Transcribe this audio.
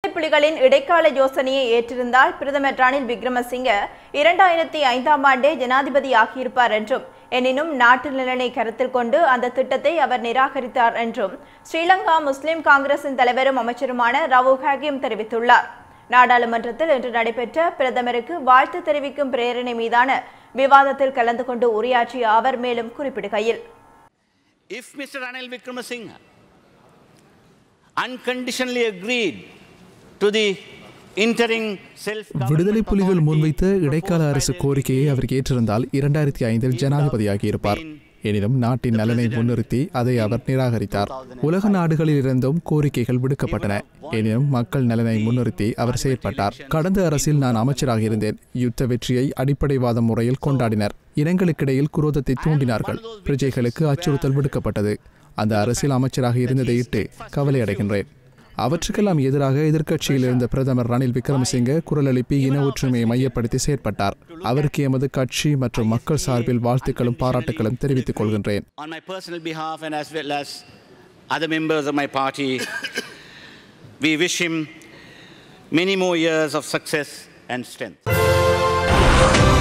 புலிகளின் இடைக்கால யோசனையை ஏற்றிருந்தால் பிரதமர் ரணில் விக்ரமசிங்க இரண்டாயிரத்தி ஐந்தாம் ஆண்டே ஜனாதிபதி ஆகியிருப்பார் என்றும் எனினும் நாட்டு நலனை கருத்தில் கொண்டு அந்த திட்டத்தை அவர் நிராகரித்தார் என்றும் ஸ்ரீலங்கா முஸ்லிம் காங்கிரசின் தலைவரும் அமைச்சருமான ரவு ஹாகிம் தெரிவித்துள்ளார் நாடாளுமன்றத்தில் இன்று நடைபெற்ற பிரதமருக்கு வாழ்த்து தெரிவிக்கும் பிரேரணை மீதான விவாதத்தில் கலந்து கொண்டு உரையாற்றிய அவர் மேலும் குறிப்பிடுகையில் If Mr. Ranil Wickremesinghe unconditionally agreed to the interim self விடுதலை புலிகள் முன்வைத்த இடைக்கால அரசு கோரிக்கையை அவர் ஏற்றிருந்தால் இரண்டாயிரத்தி ஐந்தில் ஜனாதிபதியாகி இருப்பார் எனினும் நாட்டின் நலனை முன்னிறுத்தி அதை அவர் நிராகரித்தார் உலக நாடுகளில் இருந்தும் கோரிக்கைகள் விடுக்கப்பட்டன எனினும் மக்கள் நலனை முன்னிறுத்தி அவர் செயற்பட்டார் கடந்த அரசில் நான் அமைச்சராக இருந்தேன் யுத்த வெற்றியை அடிப்படைவாத முறையில் கொண்டாடினர் இனங்களுக்கிடையில் குரோதத்தை தூண்டினார்கள் பிரஜைகளுக்கு அச்சுறுத்தல் விடுக்கப்பட்டது அந்த அரசில் அமைச்சராக இருந்ததை இட்டு கவலை அடைகின்றேன் அவற்றுக்கெல்லாம் எதிராக எதிர்க்கட்சியில் இருந்த பிரதமர் ரணில் விக்ரமசிங்க குரல் எழுப்பி இன ஒற்றுமையை மையப்படுத்தி செயற்பட்டார் அவருக்கு எமது கட்சி மற்றும் மக்கள் சார்பில் வாழ்த்துக்களும் பாராட்டுகளும் தெரிவித்துக் கொள்கின்றேன் on my personal behalf and as well as other members of my party, we wish him many more years of success and strength.